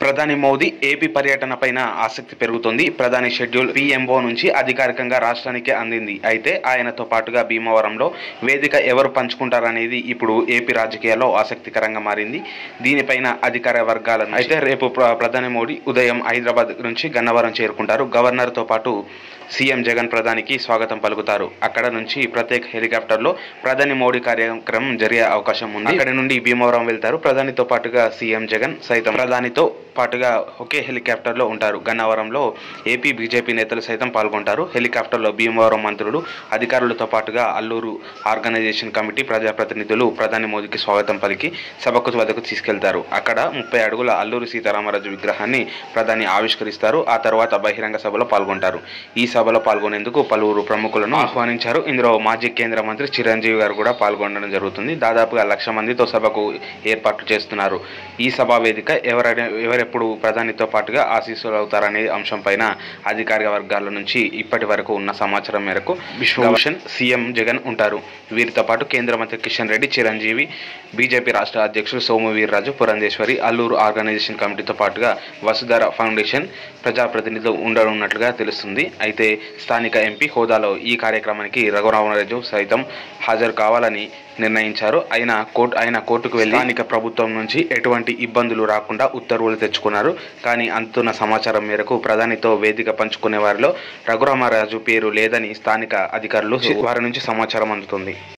ప్రధాని మోదీ ఏపీ పర్యటన పైన ఆసక్తి పెరుగుతోంది ప్రధాని షెడ్యూల్ పిఎంఓ నుంచి అధికారికంగా రాష్ట్రానికి అందింది అయితే ఆయనతో పాటుగా భీమవరంలో వేదిక ఎవరు పంచుకుంటారనేది ఇప్పుడు ఏపీ రాజకీయాల్లో ఆసక్తికరంగా మారింది దీనిపైన అధికార వర్గాలను అయితే రేపు ప్ర- ప్రధాని మోడీ ఉదయం హైదరాబాద్ నుంచి గన్నవరం చేరుకుంటారు గవర్నర్తో పాటు సీఎం జగన్ ప్రధానికి స్వాగతం పలుకుతారు అక్కడ నుంచి ప్రత్యేక హెలికాప్టర్లో ప్రధాని మోడీ కార్యక్రమం జరిగే అవకాశం ఉంది అక్కడి నుండి భీమవరం వెళ్తారు ప్రధానితో పాటుగా సీఎం జగన్ సైతం ప్రధానితో పాటుగా ఒకే హెలికాప్టర్లో ఉంటారు గన్నవరంలో ఏపీ బీజేపీ నేతలు సైతం పాల్గొంటారు హెలికాప్టర్లో భీమవరం మంత్రులు అధికారులతో పాటుగా అల్లూరు ఆర్గనైజేషన్ కమిటీ ప్రజాప్రతినిధులు ప్రధాని మోదీకి స్వాగతం పలికి సభకు వద్దకు తీసుకెళ్తారు అక్కడ ముప్పై అడుగుల అల్లూరు సీతారామరాజు విగ్రహాన్ని ప్రధాని ఆవిష్కరిస్తారు ఆ తర్వాత బహిరంగ సభలో పాల్గొంటారు ఈ సభలో పాల్గొనేందుకు పలువురు ప్రముఖులను ఆహ్వానించారు ఇందులో మాజీ కేంద్ర మంత్రి చిరంజీవి గారు కూడా పాల్గొనడం జరుగుతుంది దాదాపుగా లక్ష మందితో సభకు ఏర్పాట్లు చేస్తున్నారు ఈ సభా వేదిక ఎవరైనా ఎవరెప్పుడు ప్రధానితో పాటుగా ఆశీస్సులు అవుతారనే అంశం పైన అధికారిక వర్గాల నుంచి ఇప్పటి వరకు ఉన్న సమాచారం మేరకు విశ్వభూషణ్ సీఎం జగన్ ఉంటారు వీరితో పాటు కేంద్ర మంత్రి కిషన్ రెడ్డి చిరంజీవి బీజేపీ రాష్ట్ర అధ్యక్షులు సోము వీర్రాజు పురంధేశ్వరి అల్లూరు ఆర్గనైజేషన్ కమిటీతో పాటుగా వసుధర ఫౌండేషన్ ప్రజాప్రతినిధులు ఉండనున్నట్లుగా తెలుస్తుంది అయితే స్థానిక ఎంపీ హోదాలో ఈ కార్యక్రమానికి రఘురామరాజు సైతం హాజరు కావాలని నిర్ణయించారు అయినా కోర్టు ఆయన కోర్టుకు వెళ్ళి స్థానిక ప్రభుత్వం నుంచి ఎటువంటి ఇబ్బందులు రాకుండా ఉత్తర్వులు తెచ్చుకున్నారు కానీ అందుతున్న సమాచారం మేరకు ప్రధానితో వేదిక పంచుకునే వారిలో రఘురామరాజు పేరు లేదని స్థానిక అధికారులు వారి నుంచి సమాచారం అందుతుంది